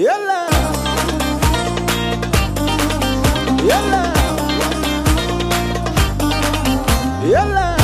يلا يلا يلا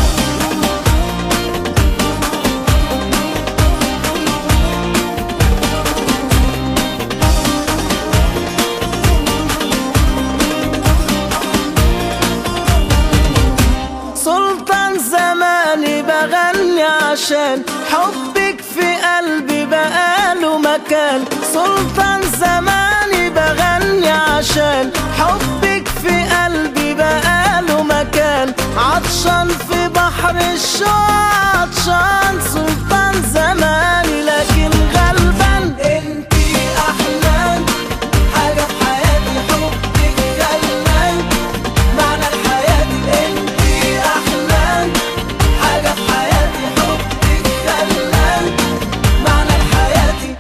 سلطان زماني بغني عشان حبك في قلبي بقاله مكان سلطان زماني بغني عشان حبك في قلبي بقاله مكان عطشان في بحر الشوق عطشان سلطان زماني لكن غلبان انتي احلام حاجة في حياتي حبك غلبان معنى الحياة انتي احلام حاجة في حياتي حبك غلبان معنى الحياة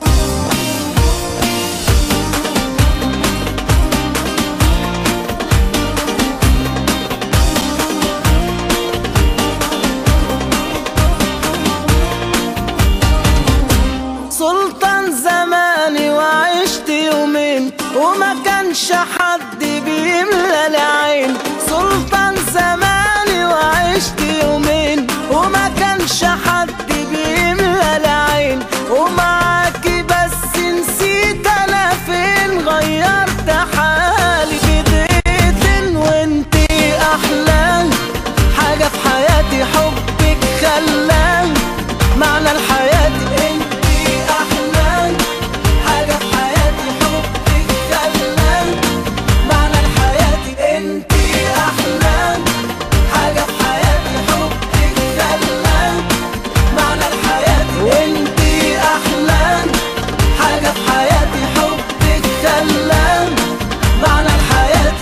سلطان زماني وعشت يومين وما كانش حد بيملى العين سلطان زماني وعشت يومين وما كانش حد بيملى العين ومعاكي بس نسيت انا فين غيرت حالي بديت وانتي احلام حاجة في حياتي حبك خلان معنى الحياة انتي احلام حاجة في حياتي حبك خلان معنى الحياة انتي احلام حاجة في حياتي حبك خلان معنى الحياة وانتي احلام حاجة في حياتي حبك خلان معنى الحياة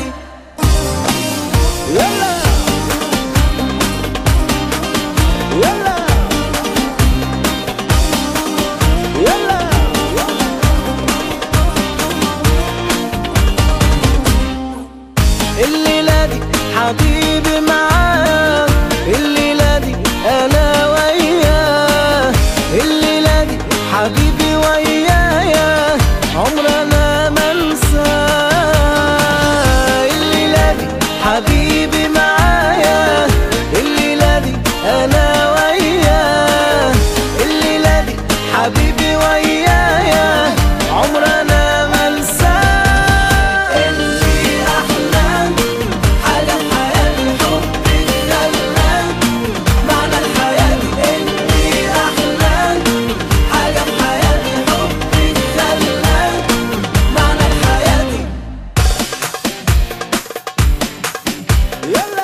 يلا يلا يلا الليلة دي حبيبي معاه الليلة دي أنا وياه الليلة دي حبيبي ويايا عمرنا ما ننساه الليلة دي حبيبي معايا الليلة دي أنا وياه الليلة دي حبيبي ويايا عمرنا ما ننساه اللي أحلام حاجة في حياتي حبك خلان معنى الحياة اللي أحلام حاجة في حياتي حبك خلان معنى الحياة يلا